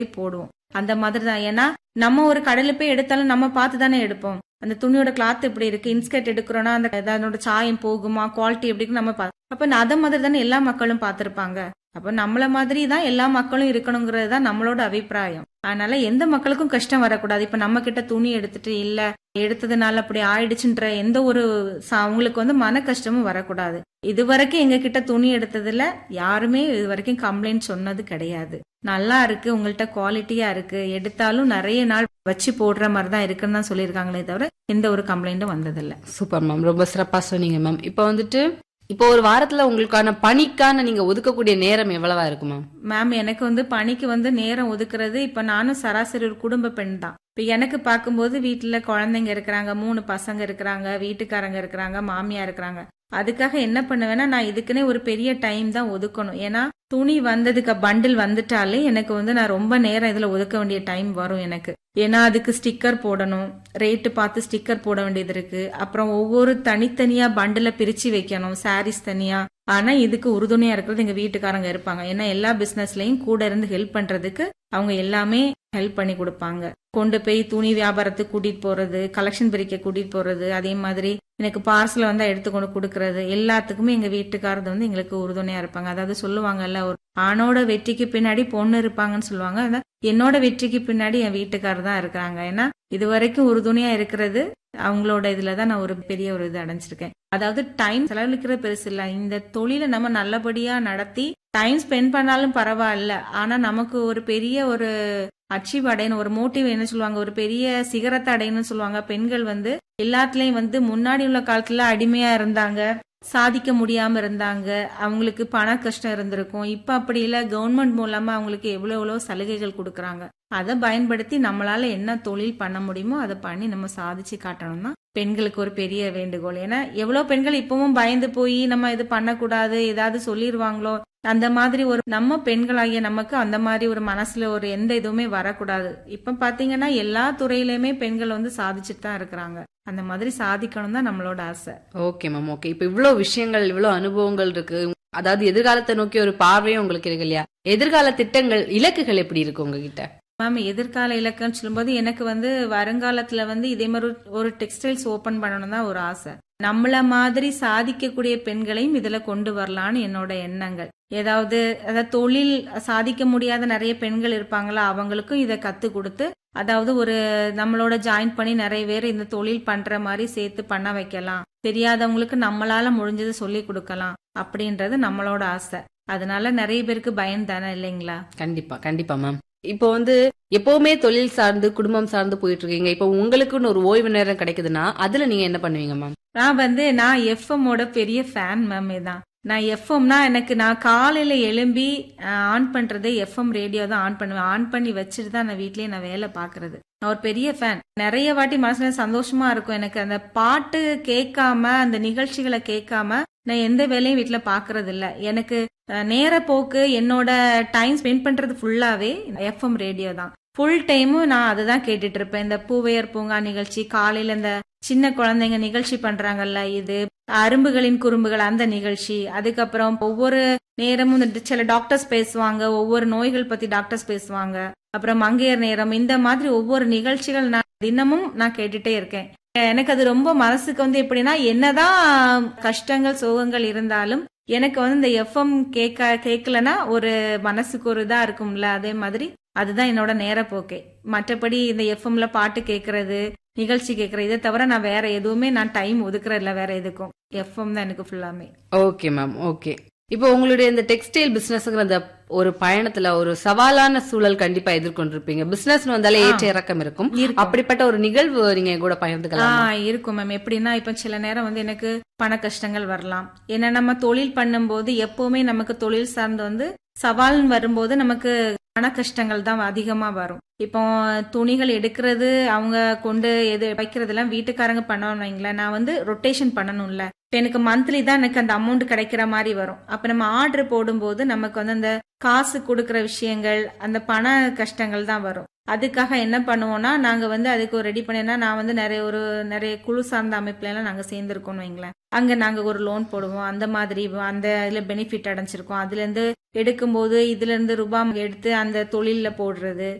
போடுவோம் அந்த மாதிரி தான் ஏன்னா நம்ம ஒரு கடையில போய் எடுத்தாலும் நம்ம பார்த்து தானே எடுப்போம் அந்த துணியோட கிளாத் எப்படி இருக்கு இன்ஸ்கர்ட் எடுக்கிறோம்னா அந்த அதனோட சாயம் போகுமா குவாலிட்டி எப்படி இருக்கு நம்ம பா- அப்ப நான் அத மாதிரி தானே எல்லா மக்களும் பார்த்திருப்பாங்க அப்ப நம்மள மாதிரி தான் எல்லா மக்களும் இருக்கணுங்கிறது தான் நம்மளோட அபிப்பிராயம் அதனால எந்த மக்களுக்கும் கஷ்டம் வரக்கூடாது இப்ப நம்ம கிட்ட துணி எடுத்துட்டு இல்ல எடுத்ததுனால அப்படி ஆயிடுச்சுன்ற எந்த ஒரு ச- அவங்களுக்கு வந்து மன கஷ்டமும் வரக்கூடாது இது வரைக்கும் எங்க கிட்ட துணி எடுத்ததுல யாருமே இது வரைக்கும் கம்ப்ளைண்ட் சொன்னது கிடையாது நல்லா இருக்கு உங்கள்ட்ட குவாலிட்டியா இருக்கு எடுத்தாலும் நிறைய நாள் வச்சு போடுற மாதிரி தான் இருக்குன்னு தான் சொல்லியிருக்காங்களே தவிர எந்த ஒரு கம்ப்ளைண்ட்டும் வந்ததில்ல சூப்பர் மேம் ரொம்ப சிறப்பா சொன்னீங்க மேம் இப்போ வந்துட்டு இப்போ ஒரு வாரத்துல உங்களுக்கான பணிக்கான நீங்க ஒதுக்கக்கூடிய நேரம் எவ்வளவா இருக்கு மேம் மேம் எனக்கு வந்து பணிக்கு வந்து நேரம் ஒதுக்குறது இப்ப நானும் சராசரி ஒரு குடும்ப பெண் தான் இப்ப எனக்கு பார்க்கும்போது வீட்டுல குழந்தைங்க இருக்கிறாங்க மூணு பசங்க இருக்கிறாங்க வீட்டுக்காரங்க இருக்கிறாங்க மாமியா இருக்கிறாங்க அதுக்காக என்ன பண்ணுவேன்னா நான் இதுக்குன்னே ஒரு பெரிய டைம் தான் ஒதுக்கணும் ஏன்னா துணி வந்ததுக்கு பண்டில் வந்துட்டாலே எனக்கு வந்து நான் ரொம்ப நேரம் இதுல ஒதுக்க வேண்டிய டைம் வரும் எனக்கு ஏன்னா அதுக்கு ஸ்டிக்கர் போடணும் ரேட்டு பார்த்து ஸ்டிக்கர் போட வேண்டியது இருக்கு அப்புறம் ஒவ்வொரு தனித்தனியா பண்டில பிரிச்சு வைக்கணும் சாரீஸ் தனியா ஆனா இதுக்கு உறுதுணையா இருக்கிறது எங்க வீட்டுக்காரங்க இருப்பாங்க ஏன்னா எல்லா பிசினஸ்லயும் கூட இருந்து ஹெல்ப் பண்றதுக்கு அவங்க எல்லாமே ஹெல்ப் பண்ணி கொடுப்பாங்க கொண்டு போய் துணி வியாபாரத்துக்கு கூட்டிட்டு போறது கலெக்ஷன் பிரிக்க கூட்டிட்டு போறது அதே மாதிரி எனக்கு பார்சல் வந்தா எடுத்து கொண்டு கொடுக்கறது எல்லாத்துக்குமே எங்க வீட்டுக்காரது வந்து எங்களுக்கு உறுதுணையா இருப்பாங்க அதாவது சொல்லுவாங்கல்ல ஒரு ஆணோட வெற்றிக்கு பின்னாடி பொண்ணு இருப்பாங்கன்னு சொல்லுவாங்க அதான் என்னோட வெற்றிக்கு பின்னாடி என் வீட்டுக்காரர் தான் இருக்கிறாங்க ஏன்னா இது வரைக்கும் உறுதுணையா இருக்கிறது அவங்களோட இதுலதான் நான் ஒரு பெரிய ஒரு இது அடைஞ்சிருக்கேன் அதாவது டைம் செலவழிக்கிறது பெருசு இல்ல இந்த தொழிலை நம்ம நல்லபடியா நடத்தி டைம் ஸ்பெண்ட் பண்ணாலும் பரவாயில்ல ஆனா நமக்கு ஒரு பெரிய ஒரு அச்சீவ் அடையணும் ஒரு மோட்டிவ் என்ன சொல்லுவாங்க ஒரு பெரிய சிகரத்தை அடையணும்னு சொல்லுவாங்க பெண்கள் வந்து எல்லாத்துலயும் வந்து முன்னாடி உள்ள காலத்துல அடிமையா இருந்தாங்க சாதிக்க முடியாம இருந்தாங்க அவங்களுக்கு பண கஷ்டம் இருந்திருக்கும் இப்ப அப்படி இல்ல கவர்மெண்ட் மூலமா அவங்களுக்கு எவ்வளவு எவ்வளவு சலுகைகள் கொடுக்கறாங்க அதை பயன்படுத்தி நம்மளால என்ன தொழில் பண்ண முடியுமோ அதை பண்ணி நம்ம சாதிச்சு காட்டணும் தான் பெண்களுக்கு ஒரு பெரிய வேண்டுகோள் ஏன்னா எவ்வளவு பெண்கள் இப்பவும் பயந்து போய் நம்ம இது பண்ணக்கூடாது ஏதாவது சொல்லிடுவாங்களோ அந்த மாதிரி ஒரு நம்ம பெண்களாகிய நமக்கு அந்த மாதிரி ஒரு மனசுல ஒரு எந்த இதுவுமே வரக்கூடாது இப்ப பாத்தீங்கன்னா எல்லா துறையிலயுமே பெண்கள் வந்து சாதிச்சுட்டு தான் இருக்கிறாங்க அந்த மாதிரி சாதிக்கணும் தான் நம்மளோட ஆசை ஓகே மேம் ஓகே இப்போ இவ்வளவு விஷயங்கள் இவ்வளவு அனுபவங்கள் இருக்கு அதாவது எதிர்காலத்தை நோக்கி ஒரு பார்வையும் உங்களுக்கு இருக்கு இல்லையா எதிர்கால திட்டங்கள் இலக்குகள் எப்படி இருக்கு உங்ககிட்ட மேம் எதிர்கால இலக்குன்னு சொல்லும்போது எனக்கு வந்து வருங்காலத்துல வந்து இதே மாதிரி ஒரு- ஒரு டெக்ஸ்டைல்ஸ் ஓபன் பண்ணணும் தான் ஒரு ஆசை நம்மள மாதிரி சாதிக்கக்கூடிய பெண்களையும் இதுல கொண்டு வரலான்னு என்னோட எண்ணங்கள் ஏதாவது அதாவது தொழில் சாதிக்க முடியாத நிறைய பெண்கள் இருப்பாங்களா அவங்களுக்கும் இதை கத்து கொடுத்து அதாவது ஒரு நம்மளோட ஜாயின் பண்ணி நிறைய பேர் இந்த தொழில் பண்ற மாதிரி சேர்த்து பண்ண வைக்கலாம் தெரியாதவங்களுக்கு நம்மளால முடிஞ்சதை சொல்லி கொடுக்கலாம் அப்படின்றது நம்மளோட ஆசை அதனால நிறைய பேருக்கு பயம் தானே இல்லைங்களா கண்டிப்பா கண்டிப்பா மேம் இப்போ வந்து எப்பவுமே தொழில் சார்ந்து குடும்பம் சார்ந்து போயிட்டு இருக்கீங்க இப்போ உங்களுக்குன்னு ஒரு ஓய்வு நேரம் கிடைக்குதுன்னா அதுல நீங்க என்ன பண்ணுவீங்க மேம் நான் வந்து நான் எஃப்எம் ஓட பெரிய ஃபேன் மேம் தான் நான் எஃப்எம்னா எனக்கு நான் காலையில எழும்பி அஹ், ஆன் பண்றது எஃப்எம் ரேடியோ தான் ஆன் பண்ணுவேன் ஆன் பண்ணி வச்சுட்டு தான் நான் வீட்லயே நான் வேலை பாக்குறது நான் ஒரு பெரிய ஃபேன் நிறைய வாட்டி மனசுல சந்தோஷமா இருக்கும் எனக்கு அந்த பாட்டு கேட்காம அந்த நிகழ்ச்சிகளை கேட்காம நான் எந்த வேலையும் வீட்ல பாக்குறது இல்ல எனக்கு அஹ், நேர போக்கு என்னோட டைம் ஸ்பெண்ட் பண்றது ஃபுல்லாவே எஃப்எம் ரேடியோ தான் ஃபுல் டைமும் நான் அதுதான் கேட்டுட்டு இருப்பேன் இந்த பூவையர் பூங்கா நிகழ்ச்சி காலையில இந்த சின்ன குழந்தைங்க நிகழ்ச்சி பண்றாங்கல்ல இது அரும்புகளின் குறும்புகள் அந்த நிகழ்ச்சி அதுக்கப்புறம் ஒவ்வொரு நேரமும் இந்த சில டாக்டர்ஸ் பேசுவாங்க ஒவ்வொரு நோய்கள் பத்தி டாக்டர்ஸ் பேசுவாங்க அப்புறம் மங்கையர் நேரம் இந்த மாதிரி ஒவ்வொரு நிகழ்ச்சிகள் நான் தினமும் நான் கேட்டுட்டே இருக்கேன் எனக்கு அது ரொம்ப மனசுக்கு வந்து எப்படின்னா என்னதான் கஷ்டங்கள் சோகங்கள் இருந்தாலும் எனக்கு வந்து இந்த எஃப்எம் கேட்க கேட்கலன்னா ஒரு மனசுக்கு ஒரு இதா இருக்கும்ல அதே மாதிரி அதுதான் என்னோட நேரப்போக்கே மற்றபடி இந்த எஃப்எம்ல பாட்டு கேட்கறது நிகழ்ச்சி கேட்கறது இதை தவிர நான் வேற எதுவுமே நான் டைம் ஒதுக்குறது இல்ல வேற எதுக்கும் எஃப்எம் தான் எனக்கு ஃபுல்லாமே ஓகே மேம் ஓகே இப்போ உங்களுடைய இந்த டெக்ஸ்டைல் பிசினஸ்ங்கிற அந்த ஒரு பயணத்துல ஒரு சவாலான சூழல் கண்டிப்பா எதிர்கொண்டிருப்பீங்க பிசினஸ் வந்தாலே ஏற்ற இறக்கம் இருக்கும் இருக்கும். அப்படிப்பட்ட ஒரு நிகழ்வு நீங்க என் கூட பகிர்ந்துக்கலாம் ஆ இருக்கும் மேம் எப்படின்னா இப்ப சில நேரம் வந்து எனக்கு பண கஷ்டங்கள் வரலாம் ஏன்னா நம்ம தொழில் பண்ணும்போது எப்பவுமே நமக்கு தொழில் சார்ந்து வந்து சவால்னு வரும்போது நமக்கு பண கஷ்டங்கள் தான் அதிகமா வரும் இப்போ துணிகள் எடுக்கிறது அவங்க கொண்டு எது வைக்கிறதெல்லாம் வீட்டுக்காரங்க பண்ணணும் வைங்களேன் நான் வந்து ரொட்டேஷன் பண்ணணும்ல இப்போ எனக்கு மந்த்லி தான் எனக்கு அந்த அமௌண்ட் கிடைக்கிற மாதிரி வரும் அப்ப நம்ம ஆர்டர் போடும்போது நமக்கு வந்து அந்த காசு கொடுக்கிற விஷயங்கள் அந்த பண கஷ்டங்கள் தான் வரும் அதுக்காக என்ன பண்ணுவோம்னா நாங்க வந்து அதுக்கு ஒரு ரெடி பண்ணினா நான் வந்து நிறைய ஒரு நிறைய குழு சார்ந்த அமைப்புல எல்லாம் நாங்க சேர்ந்திருக்கோம்னு வைங்களேன் அங்க நாங்க ஒரு லோன் போடுவோம் அந்த மாதிரி அந்த இதுல பெனிஃபிட் அடைஞ்சிருக்கோம் அதுல இருந்து எடுக்கும்போது இதுல இருந்து ரூபாய் எடுத்து அந்த தொழில்ல போடுறது